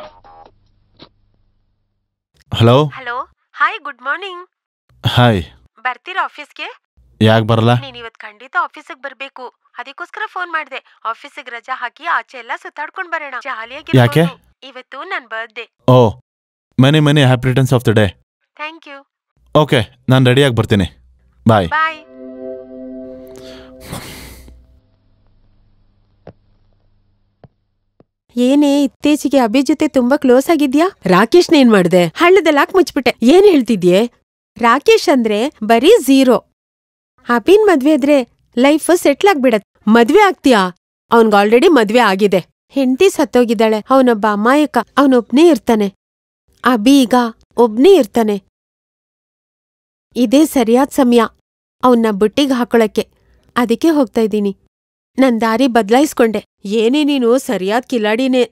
hello hello hi good morning hi ಬರ್ತೀರಾ ಆಫೀಸ್ಗೆ ಯಾಕೆ ಬರಲ್ಲ ನೀನ್ ಇವತ್ ಖಂಡಿತ ಆಫೀಸಿಗೆ ಬರ್ಬೇಕು ಅದಕ್ಕೋಸ್ಕರ ಫೋನ್ ಮಾಡ್ದೆ ಆಫೀಸಿಗೆ ರಜಾ ಹಾಕಿ ಆಚೆ ಎಲ್ಲ ಸುತ್ತಾಡ್ಕೊಂಡ್ ಬರೋಣ ಜಾಲಿಯಾಗಿ ಯಾಕೆ? ಇವತ್ತು ನನ್ birthday oh many many happy returns of the day thank you okay ನಾನು ರೆಡಿಯಾಗಿ ಬರ್ತೀನಿ ಬಾಯ್ ಬಾಯ್ ಏನೇ ಇತ್ತೀಚೆಗೆ ಅಭಿ ಜೊತೆ ತುಂಬಾ ಕ್ಲೋಸ್ ಆಗಿದ್ಯಾ ರಾಕೇಶ್ ಏನ್ ಮಾಡ್ದೆ ಹಳ್ಳದಲ್ಲಿ ಹಾಕ್ ಮುಚ್ಬಿಟ್ಟೆ ಏನ್ ಹೇಳ್ತಿದ್ಯೆ ರಾಕೇಶ್ ಅಂದ್ರೆ ಬರೀ ಝೀರೋ ಅಭಿನ್ ಮದ್ವೆ ಆದ್ರೆ ಲೈಫ್ ಸೆಟ್ಲ್ ಆಗ್ಬಿಡತ್ ಮದ್ವೆ ಆಗ್ತೀಯಾ ಅವನ್ಗ್ ಆಲ್ರೆಡಿ ಮದ್ವೆ ಆಗಿದೆ ಹೆಂಡತಿ ಸತ್ತೋಗಿದ್ದಾಳೆ ಅವನೊಬ್ಬ ಅಮಾಯಕ ಅವನೊಬ್ನೇ ಇರ್ತಾನೆ ಅಭಿ ಈಗ ಒಬ್ನೇ ಇರ್ತಾನೆ ಇದೇ ಸರಿಯಾದ ಸಮಯ ಅವನ್ನ ಬುಟ್ಟಿಗೆ ಹಾಕೊಳಕ್ಕೆ ಅದಕ್ಕೆ ಹೋಗ್ತಾ ಇದ್ದೀನಿ ನನ್ ದಾರಿ ಬದ್ಲಾಯಿಸ್ಕೊಂಡೆ ಏನೇ ನೀನು ಸರಿಯಾದ ಕಿಲಾಡಿನೇ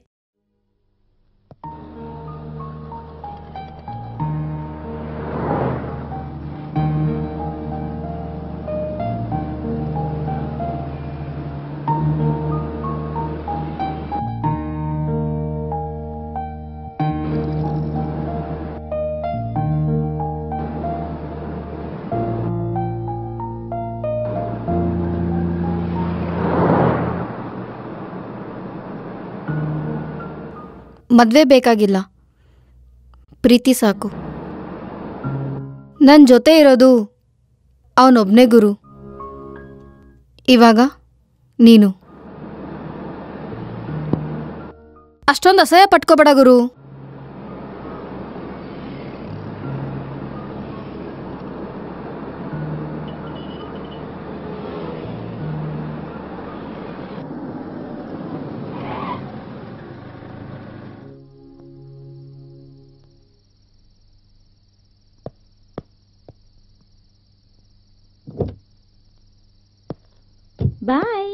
ಮದ್ವೆ ಬೇಕಾಗಿಲ್ಲ ಪ್ರೀತಿ ಸಾಕು ನನ್ನ ಜೊತೆ ಇರೋದು ಅವನೊಬ್ನೇ ಗುರು ಇವಾಗ ನೀನು ಅಷ್ಟೊಂದು ಅಸಹ್ಯ ಪಟ್ಕೋಬೇಡ ಗುರು ಬಾಯ್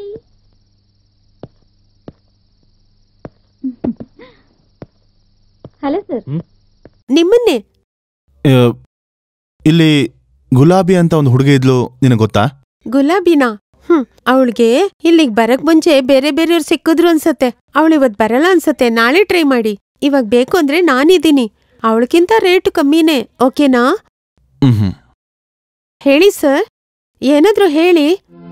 ಹಲೋ ಸರ್ ನಿಮ್ಮನ್ನೇ ಆ, ಇಲ್ಲಿ ಗುಲಾಬಿ ಅಂತ ಒಂದು ಹುಡುಗಿ ಇದ್ಲು ನಿನಗೆ ಗೊತ್ತಾ ಗುಲಾಬಿನಾ ಹ್ಮ್ ಅವಳಿಗೆ ಇಲ್ಲಿಗ್ ಬರಕ್ ಮುಂಚೆ ಬೇರೆ ಬೇರೆಯವ್ರು ಸಿಕ್ಕಿದ್ರು ಅನ್ಸತ್ತೆ ಅವಳು ಇವತ್ ಬರಲ್ಲ ಅನ್ಸತ್ತೆ ನಾಳೆ ಟ್ರೈ ಮಾಡಿ ಇವಾಗ ಬೇಕು ಅಂದ್ರೆ ನಾನಿದ್ದೀನಿ ಅವಳಕ್ಕಿಂತ ರೇಟ್ ಕಮ್ಮಿನೇ ಓಕೆನಾ ಹ್ಮ್ ಹೇಳಿ ಸರ್ ಏನಾದ್ರೂ ಹೇಳಿ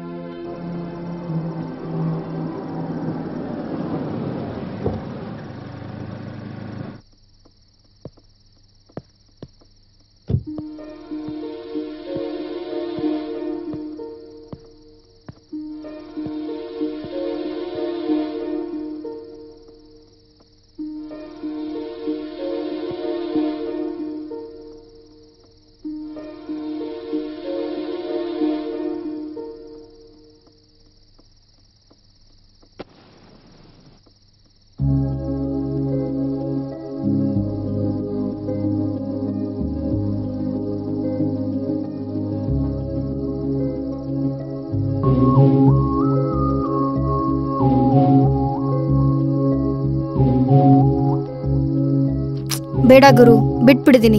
ಬೇಡ ಗುರು ಬಿಟ್ಬಿಡಿದೀನಿ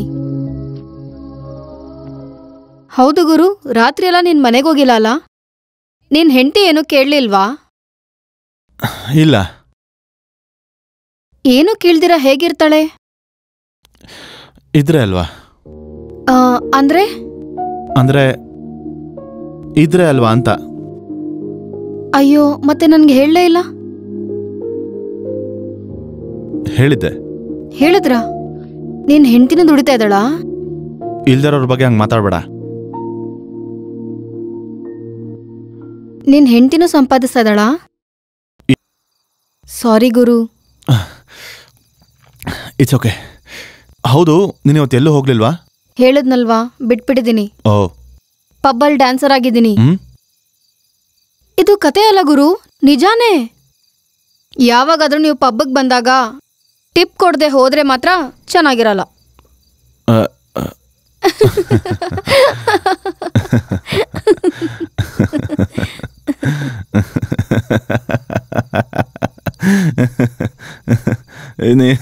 ಹೌದು ಗುರು ರಾತ್ರಿ ಎಲ್ಲ ನಿನ್ ಮನೆಗೆ ಹೋಗಿಲ್ಲ ಅಲ್ಲ ನಿನ್ ಹೆಂಡತಿ ಏನು ಕೇಳಲಿಲ್ವಾ ಇಲ್ಲ ಏನು ಕೇಳ್ದಿರ ಹೇಗಿರ್ತಾಳೆ ಇದ್ರೆ ಅಲ್ವಾ ಆ, ಅಂದ್ರೆ ಅಂದ್ರೆ ಇದ್ರೆ ಅಲ್ವಾ ಅಂತ ಅಯ್ಯೋ ಮತ್ತೆ ನನ್ಗೆ ಹೇಳಲೇ ಇಲ್ಲ ಹೇಳಿದ್ದೆ ಹೇಳಿದ್ರಾ ನಿನ್ ಹೆಂಡತಿನ ದುಡಿತಾ ಇದ್ದಾಳಾ ಇಲ್ದಿರೋರ್ ಬಗ್ಗೆ ಹಂಗೆ ಮಾತಾಡ್ಬೇಡ ನಿನ್ ಹೆಂಡತಿನೂ ಸಂಪಾದಿಸ್ತಾ ಇದ್ದಾಳಾ ಸಾರಿ ಗುರು ಇಟ್ಸ್ ಓಕೆ ಹೌದು ನೀನು ಇವತ್ತು ಎಲ್ಲೂ ಹೋಗ್ಲಿಲ್ವಾ ಹೇಳದ್ನಲ್ವಾ ಬಿಟ್ಬಿಟ್ಟಿದೀನಿ ಓ ಪಬ್ಬಲ್ ಡ್ಯಾನ್ಸರ್ ಆಗಿದ್ದೀನಿ ಹ್ಮ್ ಇದು ಕತೆ ಅಲ್ಲ ಗುರು ನಿಜಾನೇ ಯಾವಾಗಾದ್ರೂ ನೀವು ಪಬ್ಬಕ್ ಬಂದಾಗ ಟಿಪ್ ಕೊಡದೆ ಹೋದ್ರೆ ಮಾತ್ರ ಚೆನ್ನಾಗಿರಲ್ಲ ಆ, ಏನೇ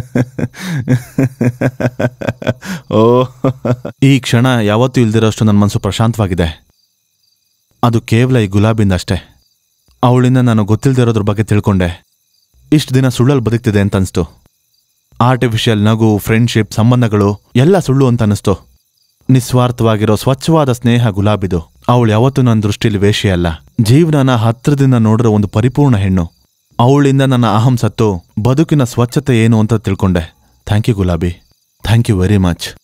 ಓ ಈ ಕ್ಷಣ ಯಾವತ್ತೂ ಇಲ್ದಿರೋಷ್ಟು ನನ್ನ ಮನಸ್ಸು ಪ್ರಶಾಂತವಾಗಿದೆ ಅದು ಕೇವಲ ಈ ಗುಲಾಬಿಂದ ಅಷ್ಟೇ ಅವಳಿಂದ ನಾನು ಗೊತ್ತಿಲ್ದಿರೋದ್ರ ಬಗ್ಗೆ ತಿಳ್ಕೊಂಡೆ ಇಷ್ಟು ದಿನ ಸುಳ್ಳಲ್ಲಿ ಬದುಕ್ತಿದೆ ಅಂತ ಅನಿಸ್ತು ಆರ್ಟಿಫಿಷಿಯಲ್ ನಗು ಫ್ರೆಂಡ್ಶಿಪ್ ಸಂಬಂಧಗಳು ಎಲ್ಲ ಸುಳ್ಳು ಅಂತ ಅನಿಸ್ತು ನಿಸ್ವಾರ್ಥವಾಗಿರೋ ಸ್ವಚ್ಛವಾದ ಸ್ನೇಹ ಗುಲಾಬಿದು ಅವಳು ಯಾವತ್ತೂ ನನ್ನ ದೃಷ್ಟಿಲಿ ವೇಷೆ ಅಲ್ಲ ಜೀವನನ ಹತ್ರದಿಂದ ನೋಡಿರೋ ಒಂದು ಪರಿಪೂರ್ಣ ಹೆಣ್ಣು ಅವಳಿಂದ ನನ್ನ ಅಹಂ ಸತ್ತು ಬದುಕಿನ ಸ್ವಚ್ಛತೆ ಏನು ಅಂತ ತಿಳ್ಕೊಂಡೆ thank you Gulabi thank you very much